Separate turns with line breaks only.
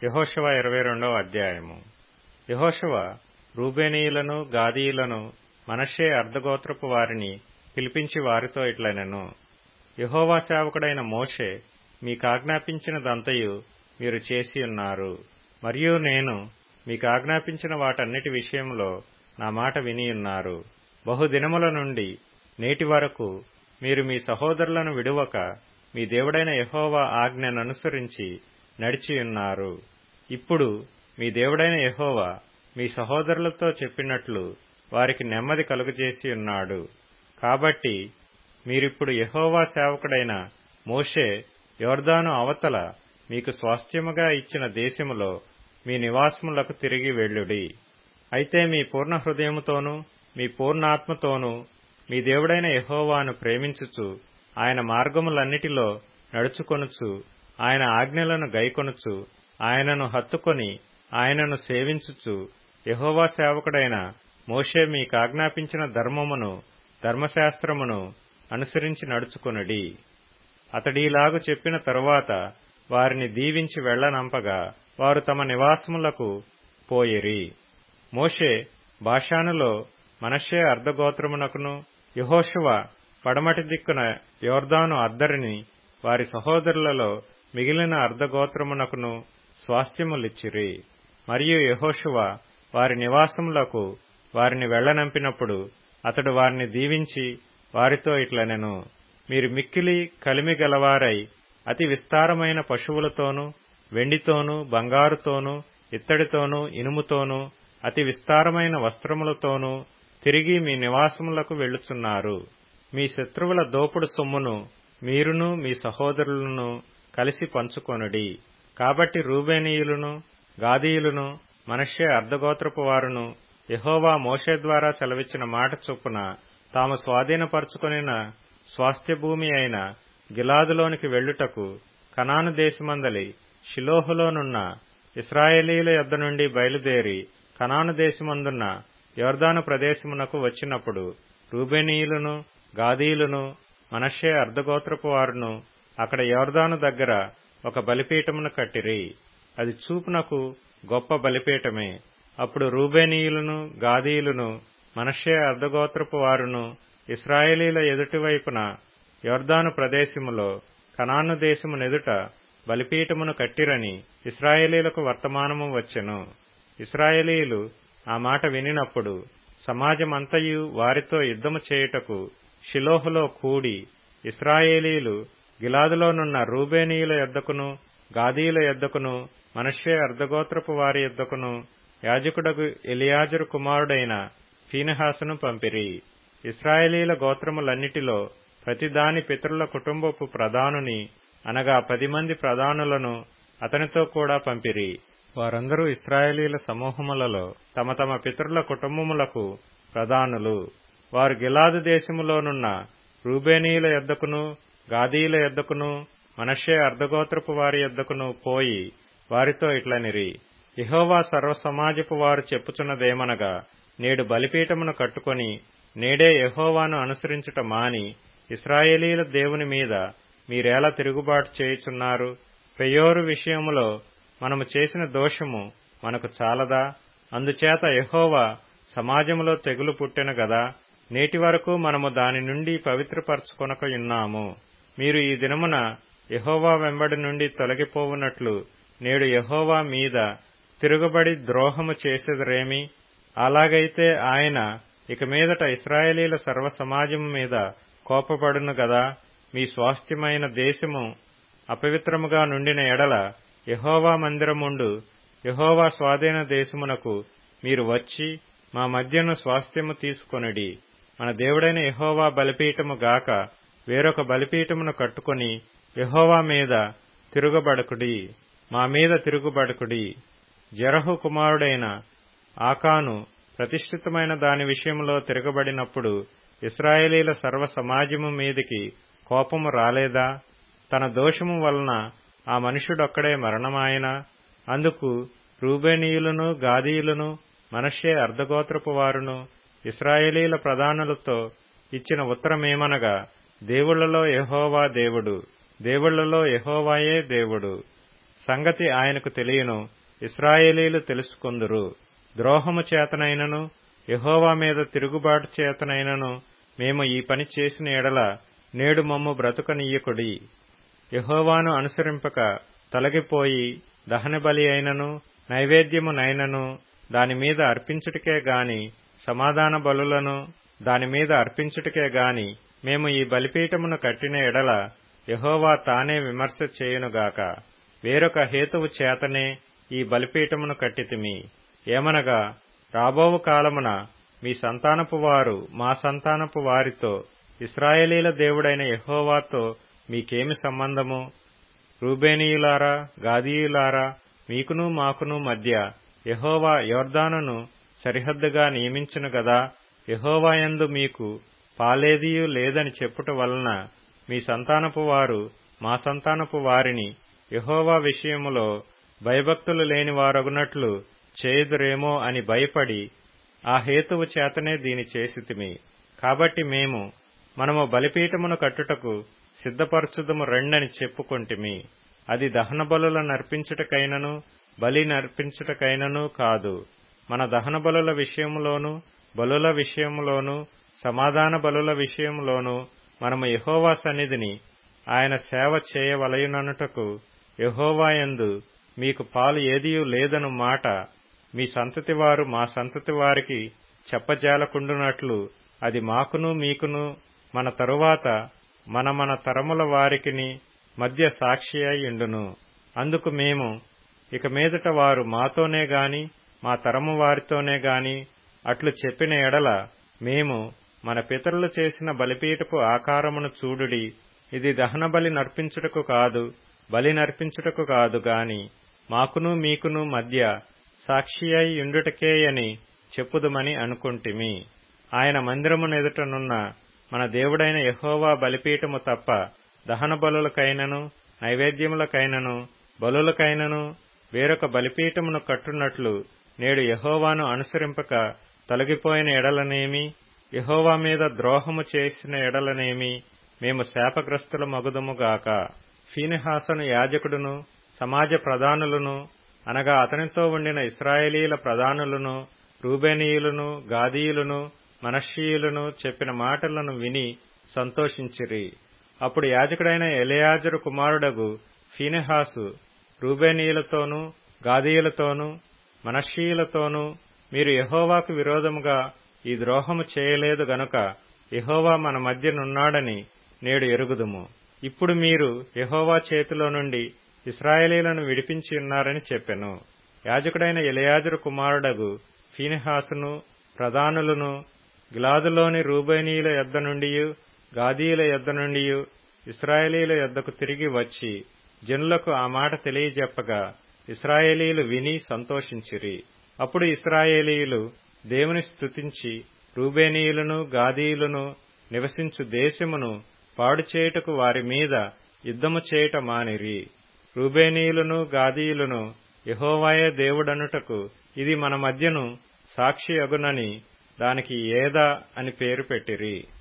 యహోశవ ఇరవై రెండవ అధ్యాయము యహోశవ రూబేనీయులను గాదీయులను మనషే అర్ధగోత్రపు వారిని పిలిపించి వారితో ఇట్లనెను యహోవా సేవకుడైన మోషే మీకాజ్ఞాపించినదంతయు మీరు చేసి ఉన్నారు మరియు నేను మీకాజ్ఞాపించిన వాటన్నిటి విషయంలో నా మాట వినియున్నారు బహుదినముల నుండి నేటి వరకు మీరు మీ సహోదరులను విడువక మీ దేవుడైన యహోవా ఆజ్ఞననుసరించి నడిచియున్నారు ఇప్పుడు మీ దేవుడైన యహోవా మీ సహోదరులతో చెప్పినట్లు వారికి నెమ్మది కలుగజేసి ఉన్నాడు కాబట్టి మీరిప్పుడు యహోవా సేవకుడైన మోషే యోర్దాను అవతల మీకు స్వాస్థ్యముగా ఇచ్చిన దేశములో మీ నివాసములకు తిరిగి వెళ్ళుడి అయితే మీ పూర్ణ హృదయముతోనూ మీ పూర్ణాత్మతోనూ మీ దేవుడైన యహోవాను ప్రేమించుచు ఆయన మార్గములన్నిటిలో నడుచుకొనుచు ఆయన ఆజ్ఞలను గైకొనుచు ఆయనను హత్తుకొని ఆయనను సేవించుచు యహోవా సేవకుడైన మోషే మీకాజ్ఞాపించిన ధర్మమును ధర్మశాస్త్రమును అనుసరించి నడుచుకొనుడి అతడీలాగు చెప్పిన తరువాత వారిని దీవించి వెళ్లనంపగా వారు తమ నివాసములకు పోయిరి మోషే భాషానులో మనషే అర్ధగోత్రమునకును యహోశువ పడమటి దిక్కున యోర్దాను అద్దరిని వారి సహోదరులలో మిగిలిన అర్ధగోత్రమునకును స్వాస్థ్యములిచ్చిరి మరియు యహోశువ వారి నివాసములకు వారిని వెళ్లనంపినప్పుడు అతడు వారిని దీవించి వారితో ఇట్లనెను మీరు మిక్కిలి కలిమి గలవారై అతి విస్తారమైన పశువులతోనూ వెండితోనూ బంగారుతోనూ ఇత్తడితోనూ ఇనుముతోనూ అతి విస్తారమైన వస్త్రములతోనూ తిరిగి మీ నివాసములకు వెళ్ళుచున్నారు మీ శత్రువుల దోపుడు సొమ్మును మీరును మీ సహోదరులను కలిసి పంచుకొనుడి కాబట్టి రూబేనీయులను గాదీయులను మనషే అర్ధగోత్రపు వారును యహోవా మోషే ద్వారా సెలవిచ్చిన మాట చొప్పున తాము స్వాధీనపరుచుకొనిన స్వాస్థ్య భూమి అయిన గిలాదులోనికి వెళ్ళుటకు కనాను దేశమందలి షిలోహులోనున్న ఇస్రాయేలీల యొద్ద నుండి బయలుదేరి కనాను దేశమందున్న యోర్దాను ప్రదేశమునకు వచ్చినప్పుడు రూబేనీయులను గాదీయులను మనషే అర్ధగోత్రపు వారును అక్కడ యోర్దాను దగ్గర ఒక బలిపీఠమును కట్టిరి అది చూపునకు గొప్ప బలిపీఠమే అప్పుడు రూబేనీయులను గాదీయులను మనషే అర్ధగోత్రపు వారును ఇస్రాయేలీల ఎదుటివైపున యోర్దాను ప్రదేశములో కనాను దేశము నెదుట బలిపీఠమును కట్టిరని ఇస్రాయేలీలకు వర్తమానము వచ్చెను ఇస్రాయేలీలు ఆ మాట వినినప్పుడు సమాజమంతయు వారితో యుద్ధము చేయుటకు షిలోహులో కూడి ఇస్రాయేలీలు గిలాదులోనున్న రూబేనీయుల యొద్దకును గాదీయుల యొద్దకును మనషే అర్ధగోత్రపు వారి యొద్దకును యాజకుడగు ఎలియాజరు కుమారుడైన ఫీనహాసును పంపిరి ఇస్రాయేలీల గోత్రములన్నిటిలో ప్రతిదాని పితరుల కుటుంబపు ప్రధానుని అనగా పది మంది ప్రధానులను అతనితో కూడా పంపిరి వారందరూ ఇస్రాయేలీల సమూహములలో తమ తమ పితరుల కుటుంబములకు ప్రధానులు వారు గిలాదు దేశములోనున్న రూబేనీయుల యొద్దకును గాదీయుల యొద్దకును మనషే అర్ధగోత్రపు వారి యొద్దకును పోయి వారితో ఇట్లనిరి ఇహోవా సర్వసమాజపు వారు చెప్పుచున్నదేమనగా నేడు బలిపీఠమును కట్టుకొని నేడే యహోవాను అనుసరించుట మాని ఇస్రాయేలీల దేవుని మీద మీరేలా తిరుగుబాటు చేయుచున్నారు పెయోరు విషయములో మనము చేసిన దోషము మనకు చాలదా అందుచేత యహోవా సమాజములో తెగులు పుట్టెను గదా నేటి వరకు మనము దాని నుండి పవిత్రపరచుకొనక ఉన్నాము మీరు ఈ దినమున యహోవా వెంబడి నుండి తొలగిపోవునట్లు నేడు యహోవా మీద తిరుగుబడి ద్రోహము చేసేదరేమి అలాగైతే ఆయన ఇక మీదట ఇస్రాయేలీల సర్వ సమాజము మీద కోపపడును గదా మీ స్వాస్థ్యమైన దేశము అపవిత్రముగా నుండిన ఎడల యహోవా మందిరముండు యహోవా స్వాధీన దేశమునకు మీరు వచ్చి మా మధ్యను స్వాస్థ్యము తీసుకొనిడి మన దేవుడైన యహోవా బలిపీఠము గాక వేరొక బలిపీఠమును కట్టుకొని యహోవా మీద తిరుగుబడకుడి మా మీద తిరుగుబడకుడి జరహు కుమారుడైన ఆకాను ప్రతిష్ఠితమైన దాని విషయంలో తిరగబడినప్పుడు ఇస్రాయేలీల సర్వ సమాజము మీదికి కోపము రాలేదా తన దోషము వలన ఆ మనుషుడొక్కడే మరణమాయన అందుకు రూబేనీయులను గాదీయులను మనషే అర్ధగోత్రపు వారును ఇస్రాయేలీల ప్రధానులతో ఇచ్చిన ఉత్తరమేమనగా దేవుళ్లలో యహోవా దేవుడు దేవుళ్లలో యహోవాయే దేవుడు సంగతి ఆయనకు తెలియను ఇస్రాయేలీలు తెలుసుకొందురు ద్రోహము చేతనైనను యహోవా మీద తిరుగుబాటు చేతనైనను మేము ఈ పని చేసిన ఎడల నేడు మమ్ము బ్రతుకనీయకుడి యహోవాను అనుసరింపక తొలగిపోయి దహనబలి అయినను నైవేద్యము నైనను దానిమీద అర్పించుటకే గాని సమాధాన బలులను దానిమీద అర్పించుటకే గాని మేము ఈ బలిపీఠమును కట్టిన ఎడల యహోవా తానే విమర్శ చేయునుగాక వేరొక హేతువు చేతనే ఈ బలిపీఠమును కట్టితిమి ఏమనగా రాబోవు కాలమున మీ సంతానపు వారు మా సంతానపు వారితో ఇస్రాయేలీల దేవుడైన యహోవాతో మీకేమి సంబంధము రూబేనీయులారా గాదీయులారా మీకును మాకును మధ్య యహోవా యోర్దానును సరిహద్దుగా నియమించును గదా యహోవాయందు మీకు పాలేదియు లేదని చెప్పుట వలన మీ సంతానపు వారు మా సంతానపు వారిని యహోవా విషయములో భయభక్తులు లేని వారగునట్లు చేయుదురేమో అని భయపడి ఆ హేతువు చేతనే దీని చేసితిమి కాబట్టి మేము మనము బలిపీఠమును కట్టుటకు సిద్ధపరచుదము రెండని చెప్పుకొంటిమి అది దహన బలుల నర్పించుటకైనను బలి నర్పించుటకైనను కాదు మన దహన బలుల విషయములోను బలుల విషయములోను సమాధాన బలుల విషయములోను మనము యహోవా సన్నిధిని ఆయన సేవ చేయవలయుననుటకు యహోవాయందు మీకు పాలు ఏదియూ లేదను మాట మీ సంతతి వారు మా సంతతి వారికి చెప్పజాలకుండునట్లు అది మాకును మీకును మన తరువాత మన మన తరముల వారికిని మధ్య సాక్షి అయ్యుండును అందుకు మేము ఇక మీదట వారు మాతోనే గాని మా తరము వారితోనే గాని అట్లు చెప్పిన ఎడల మేము మన పితరులు చేసిన బలిపీఠపు ఆకారమును చూడుడి ఇది దహన బలి నర్పించుటకు కాదు బలి నర్పించుటకు కాదు గాని మాకును మీకును మధ్య సాక్షి అయి ఉండుటకేయని చెప్పుదుమని అనుకుంటిమి ఆయన మందిరమునెదుటనున్న మన దేవుడైన యహోవా బలిపీఠము తప్ప దహన బలులకైనను నైవేద్యములకైనను బలులకైనను వేరొక బలిపీఠమును కట్టునట్లు నేడు యహోవాను అనుసరింపక తొలగిపోయిన ఎడలనేమి యహోవా మీద ద్రోహము చేసిన ఎడలనేమి మేము శాపగ్రస్తుల మగుదముగాక ఫీనిహాసను యాజకుడును సమాజ ప్రధానులను అనగా అతనితో ఉండిన ఇస్రాయేలీల ప్రధానులను రూబేనీయులను గాదీయులను మనషీయులను చెప్పిన మాటలను విని సంతోషించిరి అప్పుడు యాజకుడైన ఎలయాజరు కుమారుడగు ఫీనెహాసు రూబేనీయులతోనూ గాదీయులతోనూ మనషీయులతోనూ మీరు యహోవాకు విరోధముగా ఈ ద్రోహము చేయలేదు గనుక యహోవా మన మధ్యనున్నాడని నేడు ఎరుగుదుము ఇప్పుడు మీరు యహోవా చేతిలో నుండి ఇస్రాయేలీలను విడిపించి ఉన్నారని చెప్పెను యాజకుడైన ఎలయాజరు కుమారుడగు ఫీనిహాసును ప్రధానులను గిలాదులోని రూబేనీయుల యొద్ద నుండి గాదీయుల యొద్ద నుండి ఇస్రాయేలీల యొద్దకు తిరిగి వచ్చి జనులకు ఆ మాట తెలియజెప్పగా ఇస్రాయేలీలు విని సంతోషించిరి అప్పుడు ఇస్రాయేలీయులు దేవుని స్తుతించి రూబేనీయులను గాదీయులను నివసించు దేశమును పాడు చేయుటకు వారి మీద యుద్ధము చేయుట మానిరి రూబేనీయులను గాదీయులను యహోవాయే దేవుడనుటకు ఇది మన మధ్యను సాక్షి అగునని దానికి ఏదా అని పేరు పెట్టిరి